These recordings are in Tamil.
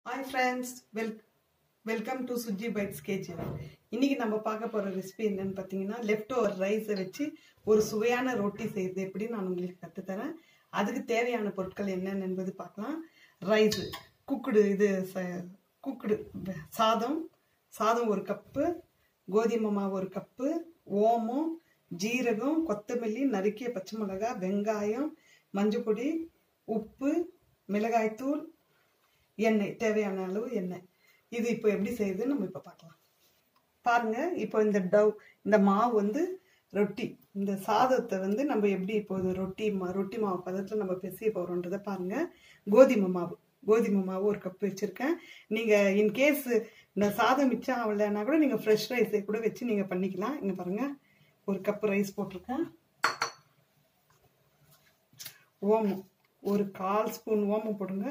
hi friends well welcome to Suji bites KG இன்னைக்கு நம்ம பார்க்க போகிற ரெசிபி என்னன்னு பார்த்தீங்கன்னா லெஃப்ட் ஓவர் ரைஸை வச்சு ஒரு சுவையான ரொட்டி செய்கிறது எப்படி நான் உங்களுக்கு கற்றுத்தரேன் அதுக்கு தேவையான பொருட்கள் என்னென்ன என்பது பார்க்கலாம் ரைஸ் குக்குடு இது குக்குடு சாதம் சாதம் ஒரு கப்பு கோதுமை மாவு ஒரு கப்பு ஓமம் ஜீரகம் கொத்தமல்லி நறுக்கிய பச்சை மிளகாய் வெங்காயம் மஞ்சப்பொடி உப்பு மிளகாய்த்தூள் எண்ணெய் தேவையான அளவு எண்ணெய் இது இப்போ எப்படி செய்யுதுன்னு நம்ம இப்போ பார்க்கலாம் பாருங்க இப்போ இந்த டவ் இந்த மாவு வந்து ரொட்டி இந்த சாதத்தை வந்து நம்ம எப்படி இப்போ இது ரொட்டி மா ரொட்டி மாவு பதத்தில் நம்ம பிசைய போகிறோன்றதை பாருங்க கோதுமை மாவு கோதுமை மாவு ஒரு கப் வச்சுருக்கேன் நீங்கள் இன்கேஸ் இந்த சாதம் மிச்சம் ஆகலைன்னா கூட நீங்கள் ஃப்ரெஷ் ரைஸை கூட வச்சு நீங்கள் பண்ணிக்கலாம் இங்கே பாருங்கள் ஒரு கப் ரைஸ் போட்டிருக்கேன் ஓமம் ஒரு கால் ஸ்பூன் ஓமம் போடுங்க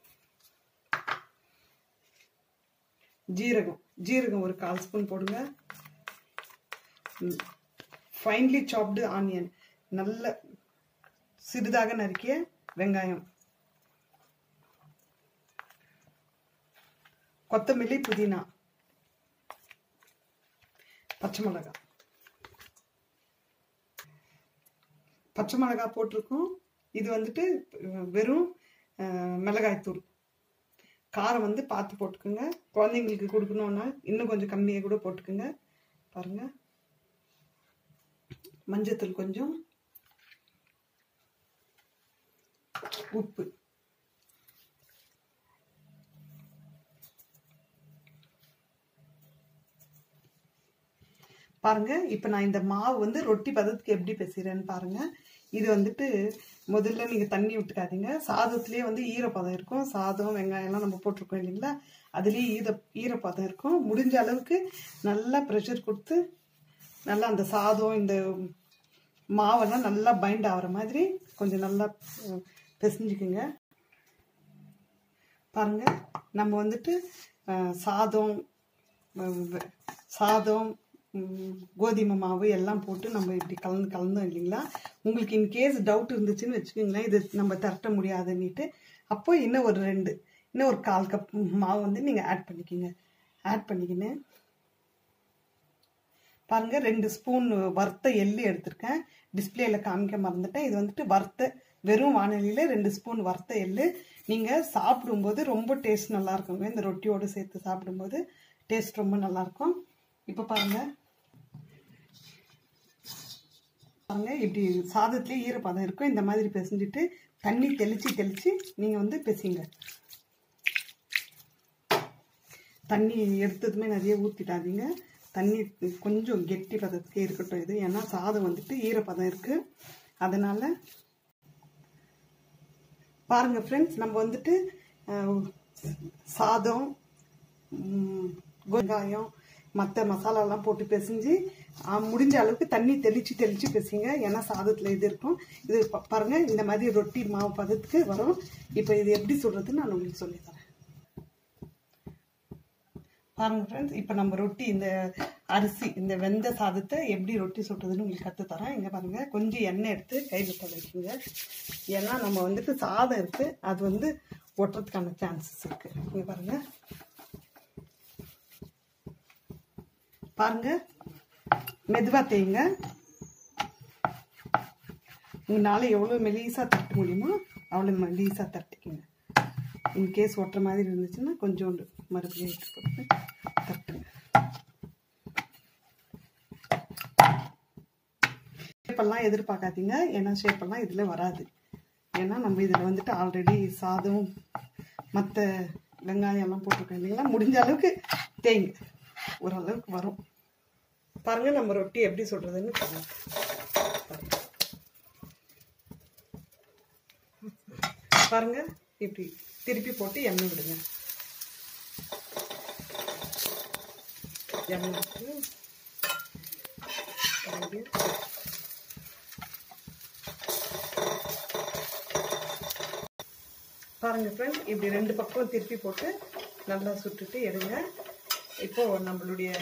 ஜீரகம் ஜீரகம் ஒரு கால் ஸ்பூன் போடுங்க ஃபைன்லி சாப்டு ஆனியன் நல்ல சிறிதாக நறுக்கிய வெங்காயம் கொத்தமல்லி புதினா பச்சை மிளகாய் பச்சை மிளகாய் போட்டிருக்கோம் இது வந்துட்டு வெறும் மிளகாய்த்தூள் காரம் வந்து பார்த்து போட்டுக்கோங்க குழந்தைங்களுக்கு கொடுக்கணுன்னா இன்னும் கொஞ்சம் கம்மியாக கூட போட்டுக்கோங்க பாருங்க மஞ்சத்தூள் கொஞ்சம் உப்பு பாருங்க இப்போ நான் இந்த மாவு வந்து ரொட்டி பதத்துக்கு எப்படி பேசுகிறேன்னு பாருங்க இது வந்துட்டு முதல்ல நீங்கள் தண்ணி விட்டுக்காதீங்க சாதத்துலேயே வந்து ஈரப்பதம் இருக்கும் சாதம் வெங்காயம்லாம் நம்ம போட்டிருக்கோம் இல்லைங்களா அதுலேயே ஈர ஈரப்பதம் இருக்கும் முடிஞ்ச அளவுக்கு நல்லா ப்ரெஷர் கொடுத்து நல்லா அந்த சாதம் இந்த மாவெல்லாம் நல்லா பைண்ட் ஆகிற மாதிரி கொஞ்சம் நல்லா பிசைஞ்சுக்குங்க பாருங்க நம்ம வந்துட்டு சாதம் சாதம் கோதுமை மாவு எல்லாம் போட்டு நம்ம இப்படி கலந்து கலந்தோம் இல்லைங்களா உங்களுக்கு இன்கேஸ் டவுட் இருந்துச்சுன்னு வச்சுக்கோங்களேன் இது நம்ம திரட்ட முடியாதுன்னுட்டு அப்போ இன்னும் ஒரு ரெண்டு இன்னும் ஒரு கால் கப் மாவு வந்து நீங்கள் ஆட் பண்ணிக்கிங்க ஆட் பண்ணிக்கின்னு பாருங்க ரெண்டு ஸ்பூன் வறுத்த எள்ளு எடுத்திருக்கேன் டிஸ்பிளேல காமிக்க மறந்துட்டேன் இது வந்துட்டு வறுத்த வெறும் வானொலியில் ரெண்டு ஸ்பூன் வறுத்த எள்ளு நீங்கள் சாப்பிடும்போது ரொம்ப டேஸ்ட் நல்லா இருக்குங்க இந்த ரொட்டியோடு சேர்த்து சாப்பிடும்போது டேஸ்ட் ரொம்ப நல்லாயிருக்கும் இப்போ பாருங்க பாருங்க இப்படி சாதத்துலேயே ஈரப்பதம் இருக்கும் இந்த மாதிரி பிசைஞ்சிட்டு தண்ணி தெளித்து தெளித்து நீங்கள் வந்து பிசைங்க தண்ணி எடுத்ததுமே நிறைய ஊற்றிட்டாதீங்க தண்ணி கொஞ்சம் கெட்டி பதத்துக்கே இருக்கட்டும் இது ஏன்னா சாதம் வந்துட்டு ஈரப்பதம் இருக்குது அதனால் பாருங்கள் ஃப்ரெண்ட்ஸ் நம்ம வந்துட்டு சாதம் வெங்காயம் மற்ற மசாலாலாம் போட்டு பிசைஞ்சு முடிஞ்ச அளவுக்கு தண்ணி தெளித்து தெளித்து பிசைங்க ஏன்னா சாதத்தில் இது இருக்கும் இது பாருங்கள் இந்த மாதிரி ரொட்டி மாவு பதத்துக்கு வரும் இப்போ இது எப்படி சொல்கிறதுன்னு நான் உங்களுக்கு சொல்லித்தரேன் பாருங்கள் ஃப்ரெண்ட்ஸ் இப்போ நம்ம ரொட்டி இந்த அரிசி இந்த வெந்த சாதத்தை எப்படி ரொட்டி சுட்டுறதுன்னு உங்களுக்கு கற்றுத்தரேன் இங்கே பாருங்கள் கொஞ்சம் எண்ணெய் எடுத்து கையில் வைக்குங்க ஏன்னா நம்ம வந்துட்டு சாதம் இருக்குது அது வந்து ஒட்டுறதுக்கான சான்சஸ் இருக்குது இங்கே பாருங்கள் பாருங்க மெதுவாக தேய்ங்க உங்களால் எவ்வளோ மெலீஸாக தட்ட முடியுமோ அவ்வளோ மெலீஸாக தட்டிக்குங்க இன்கேஸ் ஒட்டுற மாதிரி இருந்துச்சுன்னா கொஞ்சோண்டு மறுபடியும் எடுத்து போட்டு தட்டுங்க ஷேப்பெல்லாம் எதிர்பார்க்காதீங்க ஏன்னா ஷேப்பெல்லாம் இதில் வராது ஏன்னா நம்ம இதில் வந்துட்டு ஆல்ரெடி சாதம் மற்ற வெங்காயம் எல்லாம் போட்டிருக்கோம் இல்லைங்களா முடிஞ்ச அளவுக்கு தேய்ங்க ஓரளவுக்கு வரும் பாருங்க நம்ம ரொட்டி எப்படி சொல்றதுன்னு பாருங்க பாருங்க இப்படி திருப்பி போட்டு எண்ணெய் விடுங்க எண்ணெய் விட்டு பாருங்க ஃப்ரெண்ட்ஸ் இப்படி ரெண்டு பக்கம் திருப்பி போட்டு நல்லா சுட்டுட்டு எடுங்க இப்போ நம்மளுடைய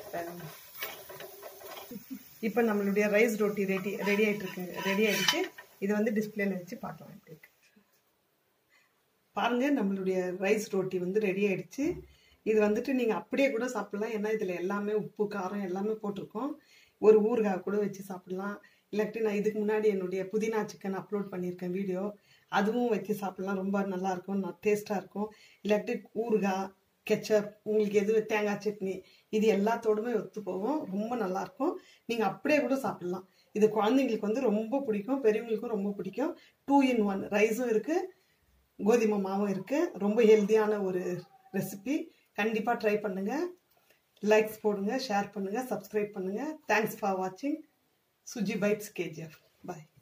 இப்போ நம்மளுடைய ரைஸ் ரொட்டி ரெடி ரெடி ஆகிட்டு இருக்கு ரெடி ஆகிடுச்சு இது வந்து டிஸ்பிளேல வச்சு பார்க்கலாம் எப்படி இருக்கு பாருங்கள் நம்மளுடைய ரைஸ் ரொட்டி வந்து ரெடி ஆயிடுச்சு இது வந்துட்டு நீங்கள் அப்படியே கூட சாப்பிடலாம் ஏன்னா இதில் எல்லாமே உப்பு காரம் எல்லாமே போட்டிருக்கோம் ஒரு ஊறுகாய் கூட வச்சு சாப்பிடலாம் இல்லாட்டி நான் இதுக்கு முன்னாடி என்னுடைய புதினா சிக்கன் அப்லோட் பண்ணியிருக்கேன் வீடியோ அதுவும் வச்சு சாப்பிடலாம் ரொம்ப நல்லா இருக்கும் நான் டேஸ்ட்டாக இருக்கும் இல்லாட்டி ஊறுகாய் கெச்சப் உங்களுக்கு எது தேங்காய் சட்னி இது எல்லாத்தோடுமே ஒத்து போகும் ரொம்ப நல்லாயிருக்கும் நீங்கள் அப்படியே கூட சாப்பிடலாம் இது குழந்தைங்களுக்கு வந்து ரொம்ப பிடிக்கும் பெரியவங்களுக்கும் ரொம்ப பிடிக்கும் டூ இன் ஒன் ரைஸும் இருக்குது கோதுமை மாவும் இருக்குது ரொம்ப ஹெல்த்தியான ஒரு ரெசிபி கண்டிப்பாக ட்ரை பண்ணுங்கள் லைக்ஸ் போடுங்க ஷேர் பண்ணுங்கள் சப்ஸ்கிரைப் பண்ணுங்கள் தேங்க்ஸ் ஃபார் வாட்சிங் சுஜி பைட்ஸ் கேஜிஎஃப் பாய்